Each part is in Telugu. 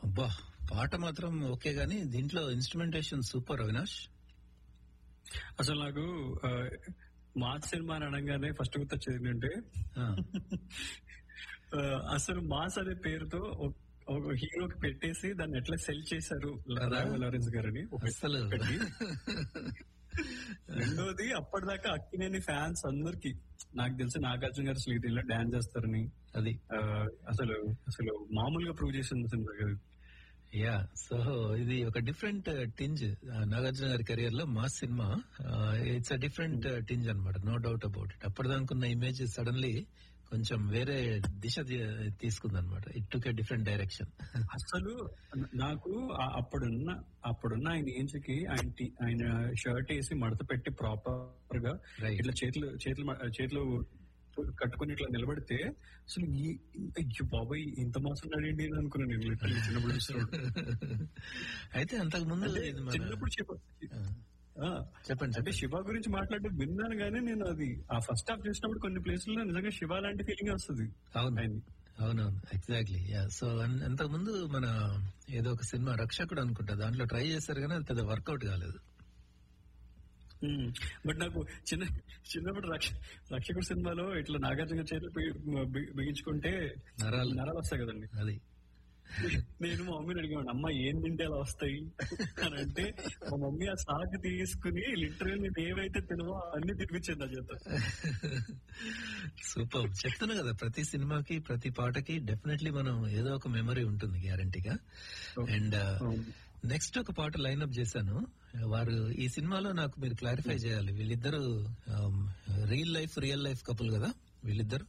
అబ్బా పాట మాత్రం ఓకే గానీ దీంట్లో ఇన్స్ట్రుమెంటేషన్ సూపర్ అవినాష్ అసలు నాకు ఆ, మాస్ సినిమా అని అనగానే ఫస్ట్ గుర్తొచ్చేది ఏంటంటే ఆ, ఆ, అసలు మాస్ అనే పేరుతో ఒక- ఒక హీరోకి పెట్టేసి దాన్ని ఎట్లా సెల్ చేశారు రాఘవ లారెన్స్ గారని ఒకటి. అస్సలు ఒకటి. రెండోది అప్పటిదాకా అక్కినేని ఫ్యాన్స్ అందరికి నాకు తెలిసి నాగార్జున గారు అసలు ఇలా డాన్స్ చేస్తారని అది ఆ, అసలు అసలు మామూలుగా ప్రూవ్ చేసింది సినిమా కాదు. యా సో ఇది ఒక డిఫరెంట్ టింజ్ నాగార్జున గారి కెరియర్ లో mass cinema it's a different tinge అన్నమాట నో డౌట్ అబౌట్ ఇట్ అప్పటిదానుకున్న ఇమేజ్ సడన్లీ కొంచెం వేరే దిశ తీసుకుందనమాట it took a different direction అసలు నాకు ఆ- అప్పుడున్న అప్పుడున్న ఆయన ఏంచుకి ఆయన టీ- ఆయన షర్ట్ వేసి మడత పెట్టి ప్రాపర్ గా Right. ఇట్లా చేతులు చేతులు మ- చేతులు కట్టుకుని ఇట్లా నిలబడితే అసలు ఈ అయ్యో బాబాయ్ ఇంత మోసం ఉన్నాడేంటి అని అనుకున్నాను నేను literally చిన్నప్పుడు చూసినప్పుడు. అయితే అంతకు ముందు అంటే ఇది మన చిన్నప్పుడు శివ ఆ, చెప్పండి అంటే చెప్పండి శివ గురించి మాట్లాడడం విన్నాను కానీ నేను అది ఆ ఫస్ట్ హాఫ్ చూసినప్పుడు కొన్ని ప్లేసుల్లో నిజంగా శివ లాంటి ఫీలింగ్ వస్తుంది అవును ఆయన్ని. అవునవును ఎగ్జాక్ట్లీ యా సో అంతకు ముందు మన ఏదో ఒక సినిమా రక్షకుడు అనుకుంటా దాంట్లో ట్రై చేశారు కానీ అది పెద్ద వర్కౌట్ కాలేదు బట్ నాకు చిన్న చిన్నప్పుడు రక్ష రక్షకుడు సినిమాలో ఇట్లా నాగార్జున చేతులు బి- బి- బిగించుకుంటే నరాలు. నరాలు వస్తాయి కదండి అది నేను మా మమ్మీని అడిగాను అమ్మ ఏం తింటే అలా వస్తాయి అని అంటే మా మమ్మీ ఆ సాగు తీసుకుని లిటరల్ నేను ఏవైతే తినవో అన్ని తినిపించింది నా చేత సూపర్ చెప్తున్నా కదా ప్రతి సినిమాకి ప్రతి పాటకి డెఫినెట్లీ మనం ఏదో ఒక మెమరీ ఉంటుంది గ్యారంటీగా అండ్ నెక్స్ట్ ఒక పాట లైన్అప్ చేశాను వారు ఈ సినిమాలో నాకు మీరు క్లారిఫై చేయాలి వీళ్ళిద్దరు real life real life couple కదా వీళ్ళిద్దరు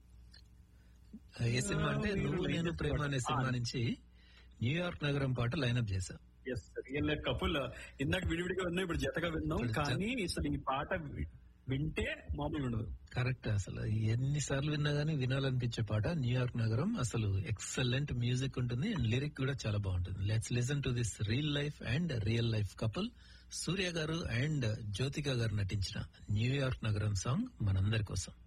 ఏ సినిమా అంటే మీరు నువ్వు నేను latest ప్రేమ అనే పాట. సినిమా నుంచి న్యూయార్క్ నగరం పాట లైన్అప్ చేశా ఎస్ రియల్ లైఫ్ కపుల్ ఇందాక విడివిడిగా ఉన్నాయి ఇప్పుడు జతగా విన్నాం ఇప్పుడు జత- కానీ అసలు ఈ పాట వి- వింటే మామూలుగా ఉండదు కరెక్ట్ అసలు ఎన్నిసార్లు విన్నా గానీ వినాలనిపించే పాట న్యూయార్క్ నగరం అసలు ఎక్సలెంట్ మ్యూజిక్ ఉంటుంది అండ్ లిరిక్ కూడా చాలా బాగుంటుంది let's listen to this real life and real life couple Suriya garu and Jyothika గారు నటించిన న్యూయార్క్ నగరం సాంగ్ మనందరి కోసం